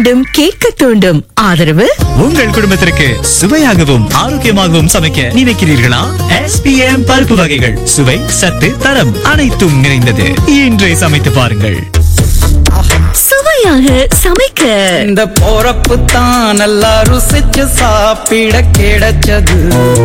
தூண்டும் கேட்க தூண்டும் ஆதரவு உங்கள் குடும்பத்திற்கு சுவையாகவும் ஆரோக்கியமாகவும் சமைக்க நினைக்கிறீர்களா எஸ்பிஎம் பருப்பு வகைகள் சுவை சத்து தரம் அனைத்தும் நிறைந்தது இன்றே சமைத்து பாருங்கள் சுவையாக சமைக்க இந்த போறப்பு தான் நல்லா ருசிச்சு சாப்பிட கிடைச்சது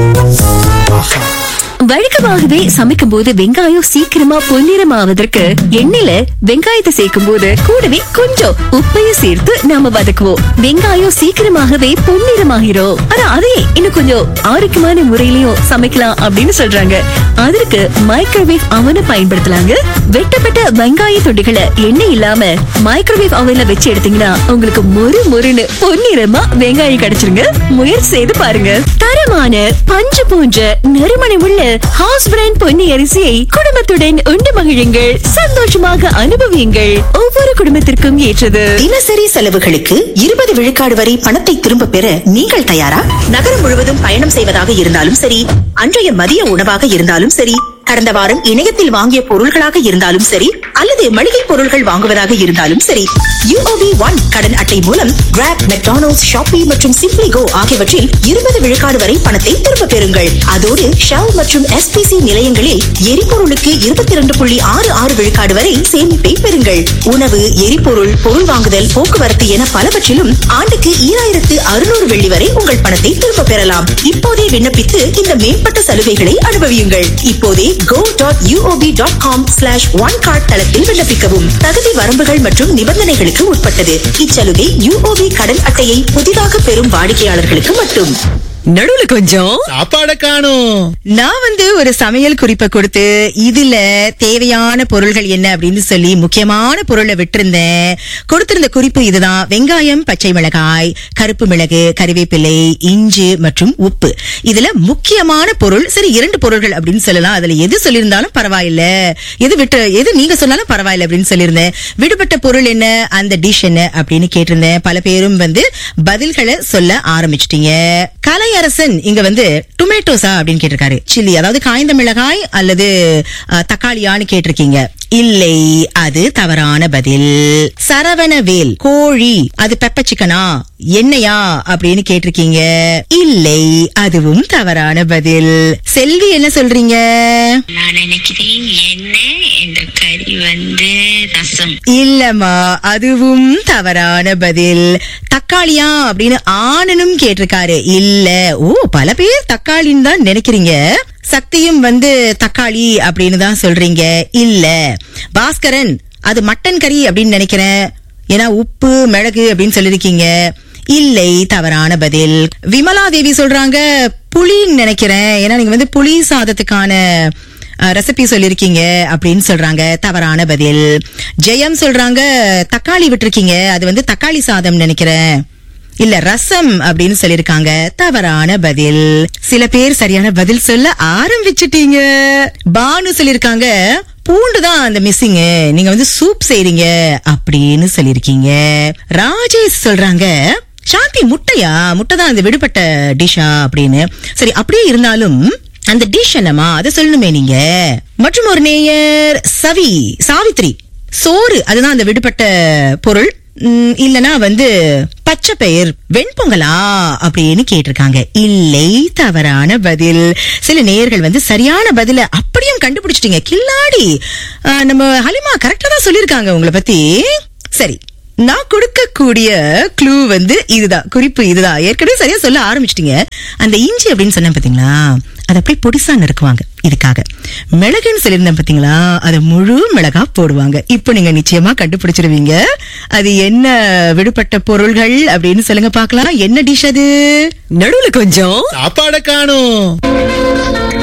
வழக்கமாகவே சமைக்கும் போது வெங்காயம் சீக்கிரமா பொன்னிறமாவதற்கு எண்ணெயில வெங்காயத்தை சேர்க்கும் போது கூடவே கொஞ்சம் உப்பையும் சேர்த்து நாம வதக்குவோம் வெங்காயம் சீக்கிரமாகவே பொன்னிறமாகிறோம் ஆனா அதையே இன்னும் கொஞ்சம் ஆரோக்கியமான முறையிலயும் சமைக்கலாம் அப்படின்னு சொல்றாங்க அதற்கு மைக்ரோவேவ் அவனை பயன்படுத்தலாங்க வெட்டப்பட்ட வெங்காய துண்டுகளை எண்ணெய் இல்லாம மைக்ரோவேவ் அவன்ல வச்சு எடுத்தீங்கன்னா உங்களுக்கு மொறு மொறுன்னு பொன்னிறமா வெங்காயம் கிடைச்சிருங்க முயற்சி செய்து பாருங்க தரமான பஞ்சு போன்ற நறுமணம் உள்ள ஹவுஸ் பிராண்ட் பொன்னி அரிசியை குடும்பத்துடன் உண்டு மகிழுங்கள் சந்தோஷமாக அனுபவியுங்கள் ஒவ்வொரு குடும்பத்திற்கும் ஏற்றது தினசரி செலவுகளுக்கு இருபது விழுக்காடு வரை பணத்தை திரும்ப பெற நீங்கள் தயாரா நகரம் முழுவதும் பயணம் செய்வதாக இருந்தாலும் சரி அன்றைய மதிய உணவாக இருந்தாலும் சரி கடந்த வாரம் இணையத்தில் வாங்கிய பொருள்களாக இருந்தாலும் சரி அல்லது மளிகை பொருள்கள் வாங்குவதாக இருந்தாலும் சரி யூஓபி ஒன் கடன் அட்டை மூலம் கிராப் மெக்டானல்ட்ஸ் ஷாப்பி மற்றும் சிப்ளி கோ ஆகியவற்றில் இருபது விழுக்காடு வரை பணத்தை திரும்ப பெறுங்கள் அதோடு ஷெல் மற்றும் எஸ்பிசி நிலையங்களில் எரிபொருளுக்கு இருபத்தி இரண்டு புள்ளி ஆறு ஆறு விழுக்காடு வரை சேமிப்பை பெறுங்கள் உணவு எரிபொருள் பொருள் வாங்குதல் போக்குவரத்து என பலவற்றிலும் ஆண்டுக்கு ஈராயிரத்து அறுநூறு வெள்ளி வரை உங்கள் பணத்தை திரும்ப பெறலாம் இப்போதே விண்ணப்பித்து இந்த மேம்பட்ட சலுகைகளை அனுபவியுங்கள் இப்போதே go dot UOB dot com slash one card தளத்தில் விண்ணப்பிக்கவும் தகுதி வரம்புகள் மற்றும் நிபந்தனைகளுக்கு உட்பட்டது இச்சலுகை யூஓபி கடன் அட்டையை புதிதாக பெறும் வாடிக்கையாளர்களுக்கு மட்டும் நடுவுல கொஞ்சம் சாப்பாட காணும் நான் வந்து ஒரு சமையல் குறிப்பை கொடுத்து இதுல தேவையான பொருள்கள் என்ன அப்படின்னு சொல்லி முக்கியமான பொருளை விட்டிருந்தேன் கொடுத்திருந்த குறிப்பு இதுதான் வெங்காயம் பச்சை மிளகாய் கருப்பு மிளகு கறிவேப்பிலை இஞ்சி மற்றும் உப்பு இதுல முக்கியமான பொருள் சரி இரண்டு பொருள்கள் அப்படின்னு சொல்லலாம் அதுல எது சொல்லியிருந்தாலும் பரவாயில்ல எது விட்டு எது நீங்க சொன்னாலும் பரவாயில்ல அப்படின்னு சொல்லியிருந்தேன் விடுபட்ட பொருள் என்ன அந்த டிஷ் என்ன அப்படின்னு கேட்டிருந்தேன் பல பேரும் வந்து பதில்களை சொல்ல ஆரம்பிச்சிட்டீங்க கலையரசன் இங்க வந்து டொமேட்டோஸா அப்படின்னு கேட்டிருக்காரு சில்லி அதாவது காய்ந்த மிளகாய் அல்லது அஹ், தக்காளியான்னு கேட்டிருக்கீங்க இல்லை அது தவறான பதில் சரவணவேல் கோழி அது பெப்பர் சிக்கனா என்னையா அப்படின்னு கேட்டிருக்கீங்க இல்லை அதுவும் தவறான பதில் செல்வி என்ன சொல்றீங்க நான் நினைக்கிறேன் என்ன இந்த கறி வந்து ரசம் இல்லம்மா அதுவும் தவறான பதில் தக்காளியா அப்படின்னு ஆணனும் கேட்டிருக்காரு இல்ல ஓ பல பேர் தக்காளின்னு தான் நினைக்கிறீங்க சக்தியும் வந்து தக்காளி அப்படின்னு தான் சொல்றீங்க இல்ல பாஸ்கரன் அது மட்டன் கறி அப்படின்னு நினைக்கிறேன் ஏன்னா உப்பு மிளகு அப்படின்னு சொல்லிருக்கீங்க இல்லை தவறான பதில் விமலா தேவி சொல்றாங்க புளின்னு நினைக்கிறேன் ஏன்னா நீங்க வந்து புளி சாதத்துக்கான ரெசிபி சொல்லிருக்கீங்க அப்படின்னு சொல்றாங்க தவறான பதில் ஜெயம் சொல்றாங்க தக்காளி விட்டுருக்கீங்க அது வந்து தக்காளி சாதம் நினைக்கிறேன் இல்ல ரசம் அப்படின்னு சொல்லிருக்காங்க தவறான பதில் சில பேர் சரியான பதில் சொல்ல ஆரம்பிச்சிட்டீங்க பானு சொல்லிருக்காங்க பூண்டு தான் அந்த மிஸ்ஸிங் நீங்க வந்து சூப் செய்றீங்க அப்படின்னு சொல்லிருக்கீங்க ராஜேஷ் சொல்றாங்க சாந்தி முட்டையா முட்டை தான் அந்த விடுபட்ட டிஷ்ஷா அப்படின்னு சரி அப்படியே இருந்தாலும் அந்த டிஷ் என்னமா அதை சொல்லணுமே நீங்க மற்றும் ஒரு நேயர் சவி சாவித்ரி சோறு அதுதான் அந்த விடுபட்ட பொருள் உம், இல்லனா வந்து பச்சை பெயர் வெண்பொங்கலா அப்படின்னு கேட்டிருக்காங்க இல்லை தவறான பதில் சில நேயர்கள் வந்து சரியான பதில அப்படியும் கண்டுபிடிச்சிட்டீங்க கில்லாடி ஆஹ், நம்ம ஹலிமா கரெக்டா தான் சொல்லிருக்காங்க உங்களை பத்தி சரி நான் கொடுக்கக்கூடிய க்ளூ வந்து இதுதான் குறிப்பு இதுதான் ஏற்கனவே சரியா சொல்ல ஆரம்பிச்சிட்டீங்க அந்த இஞ்சி அப்படின்னு சொன்னேன் பாத்தீங்களா அது அப்படியே பொடிசா நறுக்குவாங்க இதுக்காக மிளகுன்னு சொல்லியிருந்தேன் பாத்தீங்களா அதை முழு மிளகா போடுவாங்க இப்போ நீங்க நிச்சயமா கண்டுபிடிச்சிருவீங்க அது என்ன விடுபட்ட பொருள்கள் அப்படின்னு சொல்லுங்க பார்க்கலாம் என்ன டிஷ் அது நடுவுல கொஞ்சம் சாப்பாட காணும்